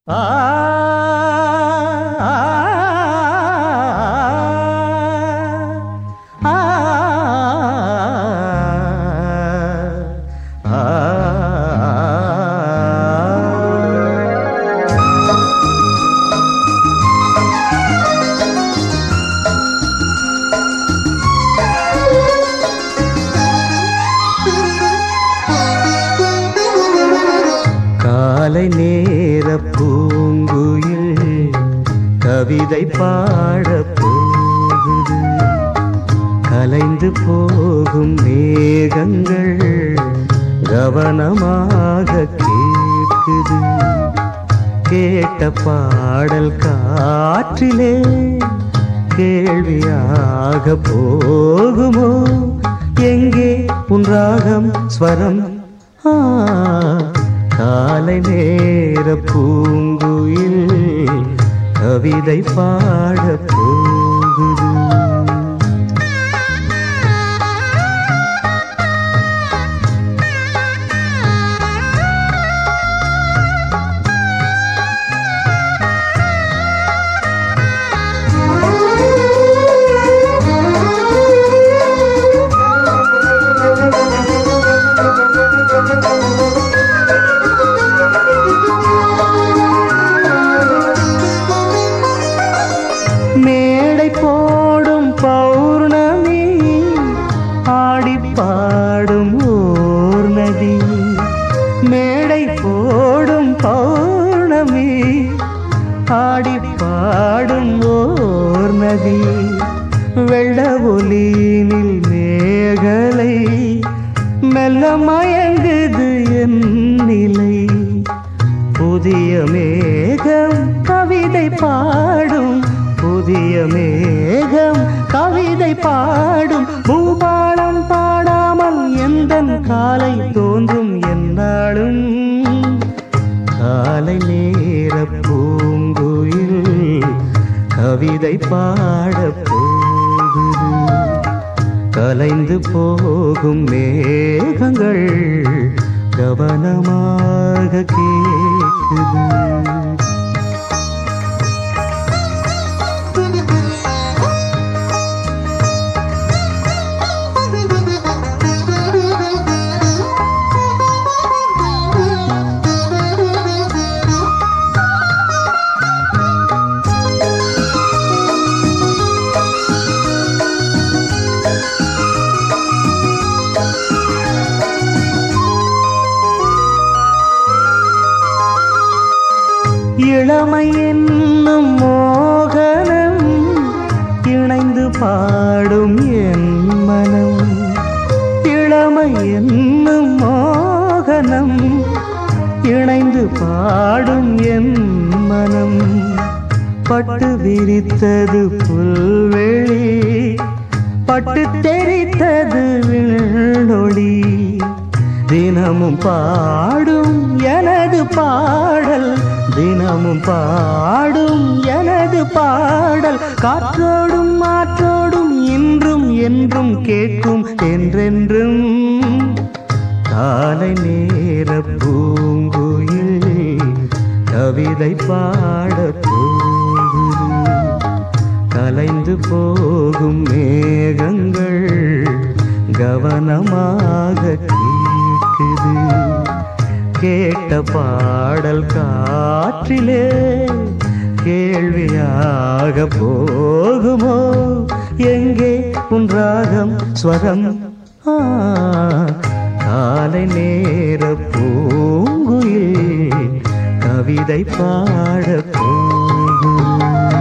ஆ ஆ ஆ காலை நேர பூங்குயில் கவிதை பாட போகுது கலைந்து போகும் மேகங்கள் கவனமாக கேட்குது கேட்ட பாடல் காற்றிலே கேள்வியாக போகுமோ எங்கே உன் ராகம் ஸ்வரம் ஆ, காலை நேர பூங்குயில் கவிதை பாட போகுது மேடை போடும் பௌர்ணமி ஆடி பாடும் ஓர் நதி மேடை போடும் பௌர்ணமி ஆடி பாடும் ஓர் நதி வெள்ள ஒலியினில் மேகலை மெல்ல மயங்குது என் நிலை புதிய மேகம் கவிதை பாடும் புதிய மேகம் கவிதை பாடும் பூபாலம் பாடாமல் எந்த காலை தோன்றும் என்னாலும் காலை நேர பூங்குயில் கவிதை பாட போகுது கலைந்து போகும் மேகங்கள் கவனமாக கேட்குது இளமை என்னும் மோகனம் இணைந்து பாடும் என் மனம் இளமை என்னும் மோகனம் இணைந்து பாடும் என் மனம் பட்டு விரித்தது புல்வெளி பட்டு தெரித்தது விண்ணொளி தினமும் பாடும் எனது பாடல் தினமும் பாடும் எனது பாடல் காற்றோடும் மாற்றோடும் இன்றும் என்றும் கேட்கும் என்றென்றும் காலை நேர பூங்குயில் கவிதை பாட போகுது கலைந்து போகும் மேகங்கள் கவனமாக கேட்குது கேட்ட பாடல் காற்றிலே கேள்வியாக போகுமோ எங்கே உன் ராகம் ஸ்வரம் ஆ, காலை நேர பூங்குயில் கவிதை பாட போகும்